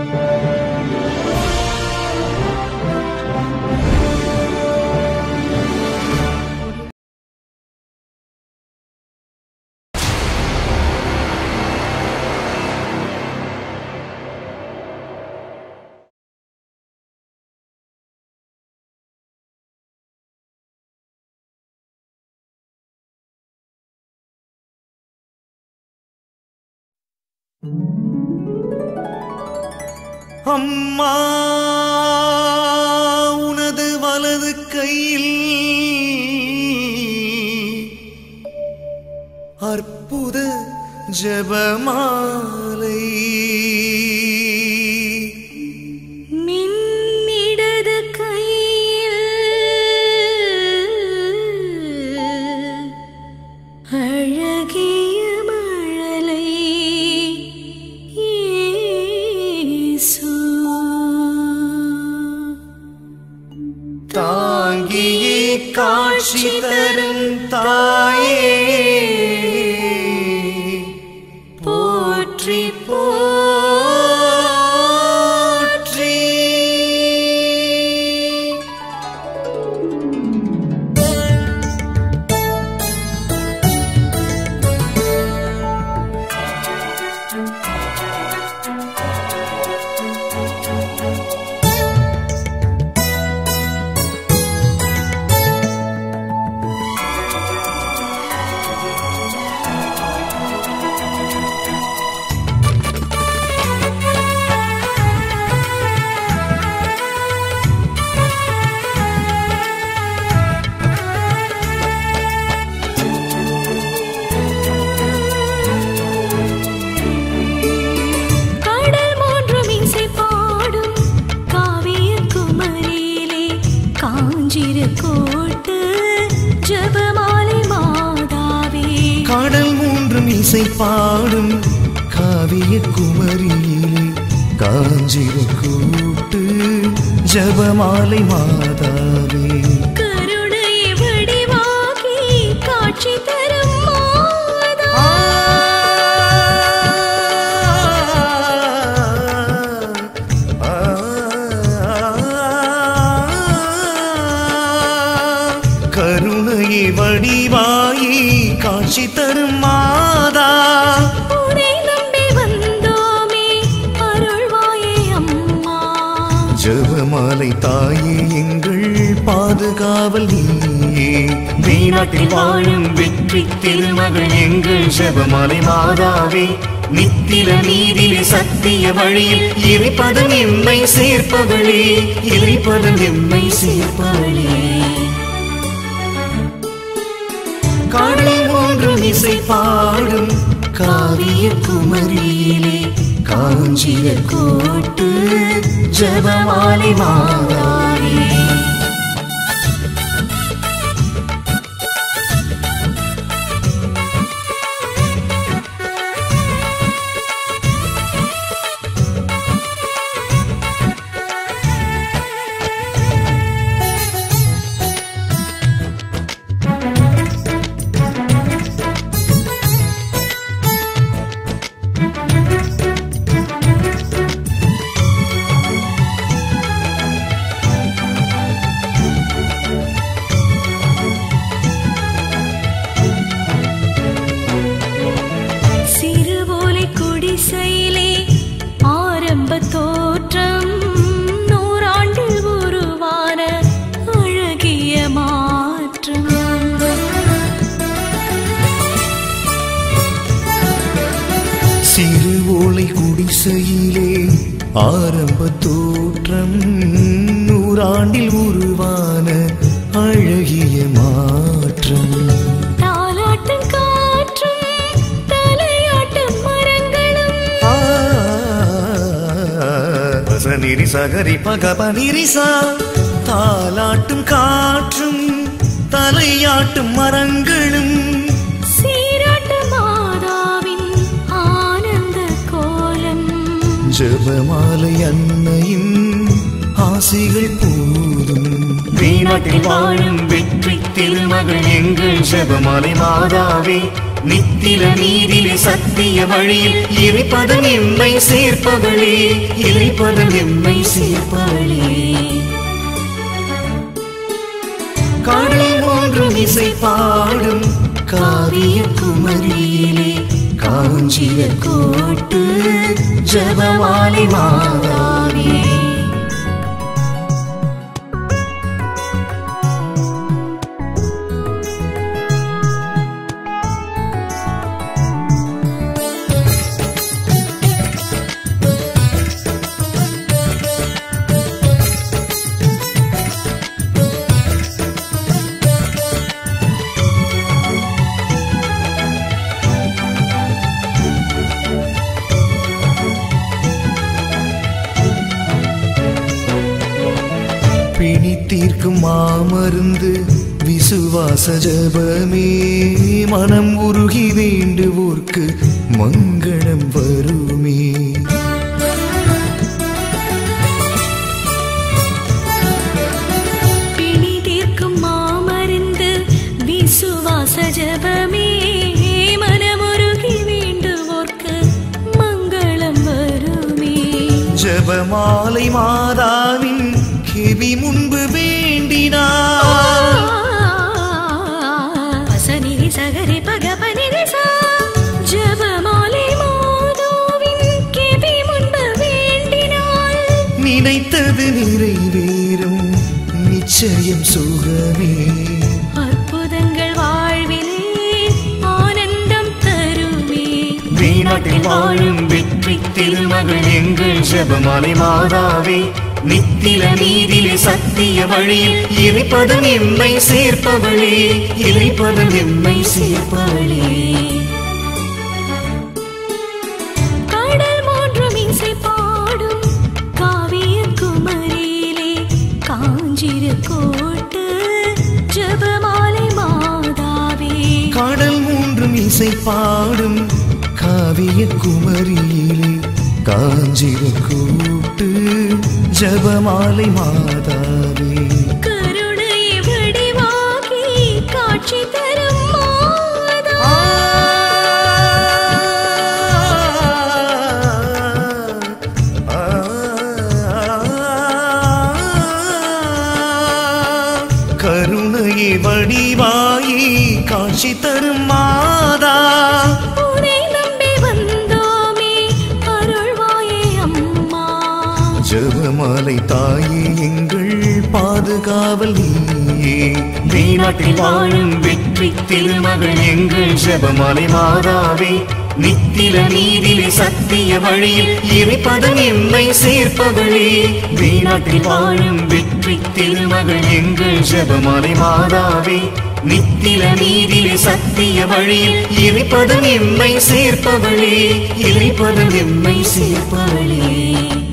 அம்மா உனது வலது கையில் அற்புத ஜபமாலை மின்னிடது கையில் அழகிய மழலை இயேசு. தாங்கியே காட்சி தரும் தாயே போற்றி போற்றி கடல் மூன்றும் இசை பாடும் காவிய குமரியிலே காஞ்சிரு கோட்டு ஜபமாலை மாதாவே கடல் மூன்றும் இசை பாடும் காவிய குமரியிலே காஞ்சிர கூட்டு ஜபமாலை மாதாவே கருணையை வடிவாகி காட்சி தரும் மாதா கருணையை வடிவாயி காட்சி தரும் மாதா உன்னை நம்பி வந்தோமே அருள்வாயே அம்மா ஜெபமாலை தாயே எங்கள் பாதுகாவல் நீயே வீணாட்டில் வாழும் வெற்றி திருமகள் எங்கள் ஜெபமாலை மாதாவே நித்தில நீதிலே சத்திய வழியில் இறைப்பதம் எம்மை சேர்ப்பவளே இறைப்பதம் எம்மை சேர்ப்பவளே கடலில் ஒன்றும் இசை பாடும் காவிய குமரியிலே காஞ்சிய கோட்டு ஜபமாலை மாதாவே சிறுவோலை குடிசையிலே ஆரம்ப தோற்றம் நூறாண்டில் உருவான அழகிய மாற்றம் சிறு ஓலை குடிசையிலே ஆரம்ப தோற்றம் நூறாண்டில் உருவான அழகிய மாற்றம் தாலாட்டும் காற்றும் தலையாட்டும் மரங்களும் ஆ, வசனிரி சகரி பகபனிரிசா தாலாட்டும் காற்றும் தலையாட்டும் மரங்களும் சீராட்டு மாதாவின் ஆனந்த கோலம் ஜபமாலை அன்னையின் ஆசைகள் போதும் வீணாட்டில் வாழும் வெற்றி திருமகள் எங்கள் ஜபமாலை மாதாவே நித்தில நீரிலே சத்திய வழியில் இறைப்பதம் எம்மை சேர்ப்பவளே இறைப்பதம் எம்மை சேர்ப்பவளே கடல் ஒன்றும் இசை பாடும் காவிய குமரியிலே காஞ்சிய கோட்டு ஜபமாலை மாதாவே பிணி தீர்க்கும் மாமருந்து விசுவாச ஜபமே மனம் உருகி வேண்டுவோர்க்கு மங்களம் வருமே பிணி தீர்க்கும் மாமருந்து விசுவாச ஜபமே மனமுருகி வேண்டுவோர்க்கு மங்களம் வருமே ஜபமாலை மாதாவின் கெவி முன்பு வேண்டினார் பசனிரி சகரி பகபனிரி சா ஜபமாலை மாதோவின் கேபி முன்பு வேண்டினாள் நினைத்தது நிறைவேறும் நிச்சயம் சுகமே அற்புதங்கள் வாழ்விலே ஆனந்தம் தருமே வீணாட்டில் வாழும் வெற்றி திருமகள் எங்கள் ஜபமாலை மாதாவே நித்தில நீதிலே சத்திய வழியில் இறைப்பதம் எம்மை சேர்ப்பவளே இறைப்பதம் எம்மை சேர்ப்பவளே கடல் மூன்றும் இசை பாடும் காவிய குமரியிலே காஞ்சிரு கோட்டு ஜபமாலை மாதாவே கடல் மூன்றும் இசை பாடும் காவிய குமரியிலே காஞ்சிர கூட்டு ஜபமாலை மாதாவே கருணை வடிவாகி காட்சி தரும் மாதா கருணையை வடிவாயி காட்சி தரும் மாதா உன்னை நம்பி வந்தோமே அருள்வாயே அம்மா ஜெபமாலை தாயே எங்கள் பாதுகாவல் நீயே வீணாட்டில் வாழும் வெற்றி திருமகள் எங்கள் ஜெபமாலை மாதாவே நித்தில நீதிலே சத்திய வழியில் இறைப்பதம் எம்மை சேர்ப்பவளே வீணாட்டில் வாழும் வெற்றி திருமகள் எங்கள் ஜெபமாலை மாதாவே நித்தில நீதிலே சத்திய வழியில் இறைப்பதம் எம்மை சேர்ப்பவளே இறைப்பதம் எம்மை சேர்ப்பவளே